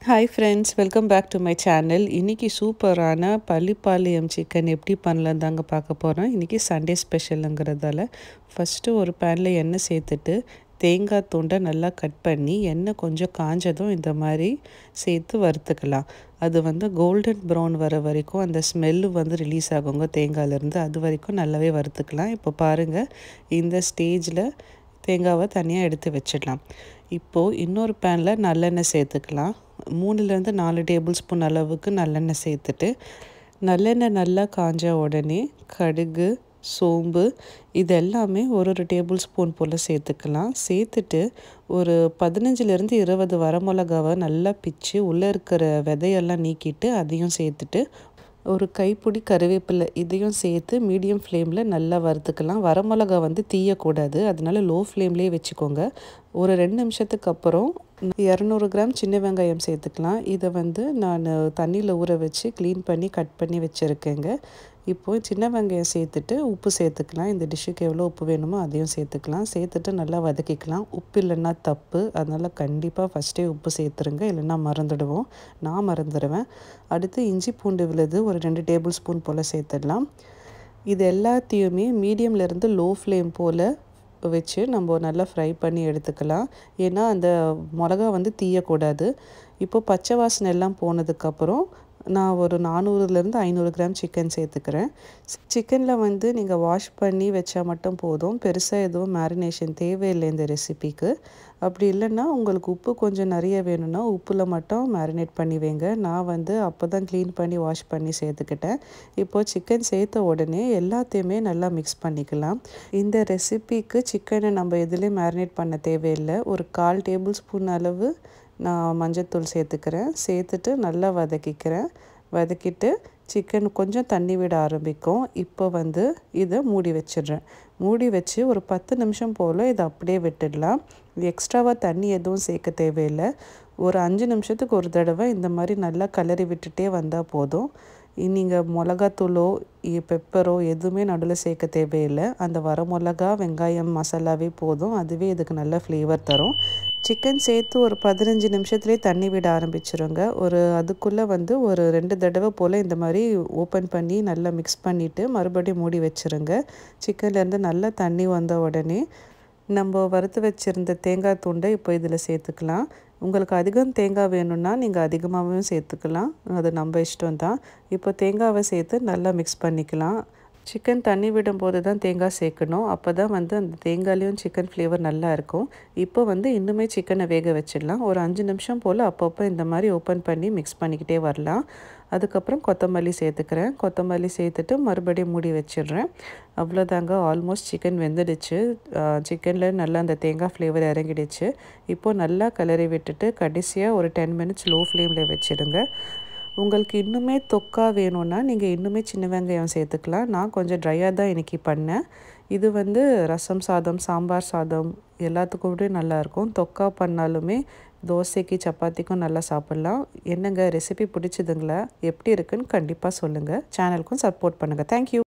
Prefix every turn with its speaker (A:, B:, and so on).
A: hi friends welcome back to my channel இன்றைக்கி சூப்பரான Pallipalayam chicken எப்படி பண்ணலாம் தாங்க பார்க்க போகிறோம் இன்றைக்கி சண்டே ஸ்பெஷலுங்கிறதால ஃபஸ்ட்டு ஒரு பேனில் எண்ணெய் சேர்த்துட்டு தேங்காய் துண்டை நல்லா கட் பண்ணி எண்ணெய் கொஞ்சம் காஞ்சதும் இந்த மாதிரி சேர்த்து வறுத்துக்கலாம் அது வந்து கோல்டன் ப்ரௌன் வர வரைக்கும் அந்த ஸ்மெல்லு வந்து ரிலீஸ் ஆகுங்க தேங்காயிலேருந்து அது வரைக்கும் நல்லாவே வறுத்துக்கலாம் இப்போ பாருங்கள் இந்த ஸ்டேஜில் தேங்காவை தனியாக எடுத்து வச்சிடலாம் இப்போது இன்னொரு பேனில் நல்லெண்ணெய் சேர்த்துக்கலாம் மூணுலேருந்து நாலு டேபிள் ஸ்பூன் அளவுக்கு நல்லெண்ணெய் சேர்த்துட்டு நல்லெண்ணெய் நல்லா காஞ்ச உடனே கடுகு சோம்பு இது எல்லாமே ஒரு ஒரு டேபிள் ஸ்பூன் போல் சேர்த்துக்கலாம் சேர்த்துட்டு ஒரு பதினஞ்சுலேருந்து இருபது வரமிளகாவை நல்லா பிச்சு உள்ளே இருக்கிற விதையெல்லாம் நீக்கிட்டு அதையும் சேர்த்துட்டு ஒரு கைப்பிடி கருவேப்பிலை இதையும் சேர்த்து மீடியம் ஃப்ளேமில் நல்லா வறுத்துக்கலாம் வரமிளகா வந்து தீயக்கூடாது அதனால லோ ஃப்ளேம்லேயே வச்சுக்கோங்க ஒரு ரெண்டு நிமிஷத்துக்கு அப்புறம் இரநூறு கிராம் சின்ன வெங்காயம் சேர்த்துக்கலாம் இதை வந்து நான் தண்ணியில் ஊற வச்சு க்ளீன் பண்ணி கட் பண்ணி வச்சுருக்கேங்க இப்போது சின்ன வெங்காயம் சேர்த்துட்டு உப்பு சேர்த்துக்கலாம் இந்த டிஷ்ஷுக்கு எவ்வளோ உப்பு வேணுமோ அதையும் சேர்த்துக்கலாம் சேர்த்துட்டு நல்லா வதக்கிக்கலாம் உப்பு இல்லைன்னா தப்பு அதனால் கண்டிப்பாக ஃபஸ்ட்டே உப்பு சேர்த்துருங்க இல்லைன்னா மறந்துடுவோம் நான் மறந்துடுவேன் அடுத்து இஞ்சி பூண்டு விழுது ஒரு ரெண்டு டேபிள் ஸ்பூன் போல் சேர்த்துடலாம் இது எல்லாத்தையுமே மீடியம்லேருந்து லோ ஃப்ளேம் போல் வச்சு நம்ம நல்லா ஃப்ரை பண்ணி எடுத்துக்கலாம் ஏன்னா அந்த மிளகா வந்து தீயக்கூடாது இப்போ பச்சை வாசனை எல்லாம் போனதுக்கப்புறம் நான் ஒரு நானூறுலேருந்து ஐநூறு கிராம் சிக்கன் சேர்த்துக்கிறேன் சிக்கனில் வந்து நீங்கள் வாஷ் பண்ணி வச்சா மட்டும் போதும் பெருசாக எதுவும் மேரினேஷன் தேவையில்லை இந்த ரெசிபிக்கு அப்படி இல்லைன்னா உங்களுக்கு உப்பு கொஞ்சம் நிறைய வேணும்னா உப்பில் மட்டும் மேரினேட் பண்ணி வைங்க நான் வந்து அப்போ தான் க்ளீன் பண்ணி வாஷ் பண்ணி சேர்த்துக்கிட்டேன் இப்போது சிக்கன் சேர்த்த உடனே எல்லாத்தையுமே நல்லா மிக்ஸ் பண்ணிக்கலாம் இந்த ரெசிபிக்கு சிக்கனை நம்ம எதுலேயும் மேரினேட் பண்ண தேவையில்லை ஒரு கால் டேபிள் ஸ்பூன் அளவு நான் மஞ்சத்தூள் சேர்த்துக்கிறேன் சேர்த்துட்டு நல்லா வதக்கிக்கிறேன் வதக்கிட்டு சிக்கன் கொஞ்சம் தண்ணி விட ஆரம்பிக்கும் இப்போ வந்து இதை மூடி வச்சிடுறேன் மூடி வச்சு ஒரு பத்து நிமிஷம் போல் இதை அப்படியே விட்டுடலாம் எக்ஸ்ட்ராவாக தண்ணி எதுவும் சேர்க்க தேவையில்லை ஒரு அஞ்சு நிமிஷத்துக்கு ஒரு தடவை இந்த மாதிரி நல்லா கலரி விட்டுட்டே வந்தால் போதும் நீங்கள் மிளகாத்தூளோ பெப்பரோ எதுவுமே நடுவில் சேர்க்க தேவையில்லை அந்த வர மிளகா வெங்காயம் மசாலாவே போதும் அதுவே இதுக்கு நல்ல ஃப்ளேவர் தரும் சிக்கன் சேர்த்து ஒரு பதினஞ்சு நிமிஷத்துலேயே தண்ணி விட ஆரம்பிச்சிருங்க ஒரு அதுக்குள்ளே வந்து ஒரு ரெண்டு தடவை போல் இந்த மாதிரி ஓப்பன் பண்ணி நல்லா மிக்ஸ் பண்ணிவிட்டு மறுபடியும் மூடி வச்சுருங்க சிக்கன்லேருந்து நல்லா தண்ணி வந்த உடனே நம்ம வறுத்து வச்சுருந்த தேங்காய் துண்டை இப்போ இதில் சேர்த்துக்கலாம் உங்களுக்கு அதிகம் தேங்காய் வேணும்னா நீங்கள் அதிகமாகவும் சேர்த்துக்கலாம் அது நம்ம இஷ்டம் தான் இப்போ தேங்காவை சேர்த்து நல்லா மிக்ஸ் பண்ணிக்கலாம் சிக்கன் தண்ணி விடும்போது தான் தேங்காய் சேர்க்கணும் அப்போ தான் வந்து அந்த தேங்காய்லேயும் சிக்கன் ஃப்ளேவர் நல்லா இருக்கும் இப்போ வந்து இன்னுமே சிக்கனை வேக வச்சிடலாம் ஒரு அஞ்சு நிமிஷம் போல் அப்பப்போ இந்த மாதிரி ஓப்பன் பண்ணி மிக்ஸ் பண்ணிக்கிட்டே வரலாம் அதுக்கப்புறம் கொத்தமல்லி சேர்த்துக்கிறேன் கொத்தமல்லி சேர்த்துட்டு மறுபடியும் மூடி வச்சிடுறேன் அவ்வளோதாங்க ஆல்மோஸ்ட் சிக்கன் வெந்துடுச்சு சிக்கனில் நல்லா அந்த தேங்காய் ஃப்ளேவர் இறங்கிடுச்சு இப்போது நல்லா கிளறி விட்டுட்டு கடைசியாக ஒரு டென் மினிட்ஸ் லோ ஃப்ளேமில் வச்சுடுங்க உங்களுக்கு இன்னுமே தொக்கா வேணும்னா நீங்கள் இன்னுமே சின்ன வெங்காயம் சேர்த்துக்கலாம் நான் கொஞ்சம் ட்ரையாக தான் இன்றைக்கி பண்ணேன் இது வந்து ரசம் சாதம் சாம்பார் சாதம் எல்லாத்துக்கும் விட நல்லாயிருக்கும் தொக்கா பண்ணாலுமே தோசைக்கு சப்பாத்திக்கும் நல்லா சாப்பிட்லாம் என்னங்க ரெசிபி பிடிச்சதுங்களா எப்படி இருக்குன்னு கண்டிப்பாக சொல்லுங்கள் சேனலுக்கும் சப்போர்ட் பண்ணுங்கள் தேங்க்யூ